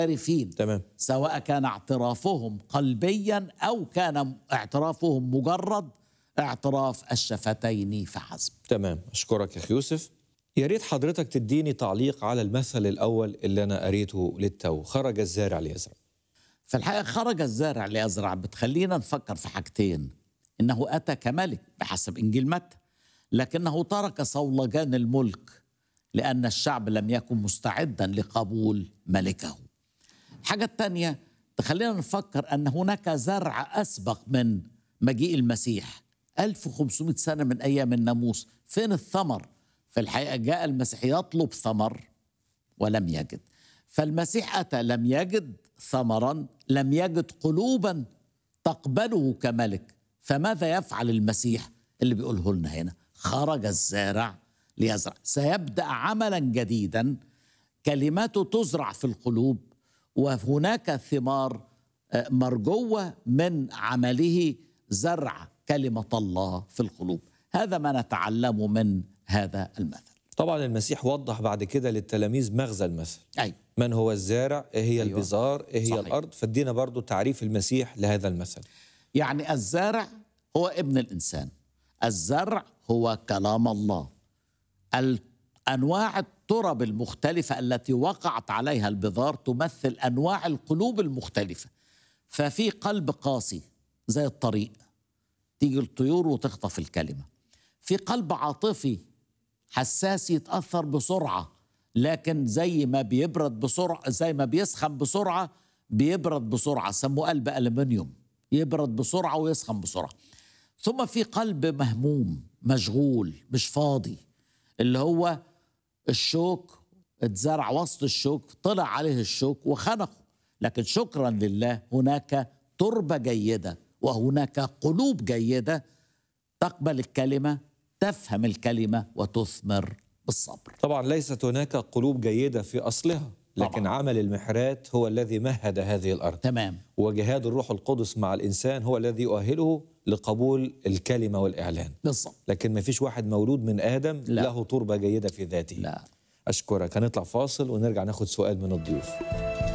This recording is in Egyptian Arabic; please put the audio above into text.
معترفين تمام سواء كان اعترافهم قلبيا او كان اعترافهم مجرد اعتراف الشفتين فحسب تمام اشكرك يا اخي يوسف يا ريت حضرتك تديني تعليق على المثل الاول اللي انا قريته للتو خرج الزارع ليزرع في الحقيقه خرج الزارع ليزرع بتخلينا نفكر في حاجتين انه اتى كملك بحسب انجيل متى لكنه ترك صولجان الملك لان الشعب لم يكن مستعدا لقبول ملكه الحاجه الثانيه تخلينا نفكر ان هناك زرع اسبق من مجيء المسيح 1500 سنه من ايام الناموس فين الثمر في الحقيقه جاء المسيح يطلب ثمر ولم يجد فالمسيح اتى لم يجد ثمرا لم يجد قلوبا تقبله كملك فماذا يفعل المسيح اللي بيقوله لنا هنا خرج الزارع ليزرع سيبدا عملا جديدا كلماته تزرع في القلوب وهناك ثمار آه، مرجوه من عمله زرع كلمه الله في القلوب هذا ما نتعلمه من هذا المثل طبعا المسيح وضح بعد كده للتلاميذ مغزى المثل اي من هو الزارع ايه هي أيوة. أيوة. البذار ايه هي صحيح. الارض فادينا برضو تعريف المسيح لهذا المثل يعني الزارع هو ابن الانسان الزرع هو كلام الله انواع الترب المختلفه التي وقعت عليها البذار تمثل انواع القلوب المختلفه ففي قلب قاسي زي الطريق تيجي الطيور وتخطف الكلمه في قلب عاطفي حساس يتاثر بسرعه لكن زي ما بيبرد بسرعه زي ما بيسخن بسرعه بيبرد بسرعه سموه قلب الومنيوم يبرد بسرعه ويسخن بسرعه ثم في قلب مهموم مشغول مش فاضي اللي هو الشوك اتزرع وسط الشوك طلع عليه الشوك وخنقه لكن شكرا لله هناك تربه جيده وهناك قلوب جيده تقبل الكلمه تفهم الكلمه وتثمر بالصبر طبعا ليست هناك قلوب جيده في اصلها لكن طبعاً. عمل المحرات هو الذي مهد هذه الارض تمام وجهاد الروح القدس مع الانسان هو الذي يؤهله لقبول الكلمه والاعلان بالظبط لكن ما فيش واحد مولود من ادم لا. له تربه جيده في ذاته لا اشكرك هنطلع فاصل ونرجع ناخد سؤال من الضيوف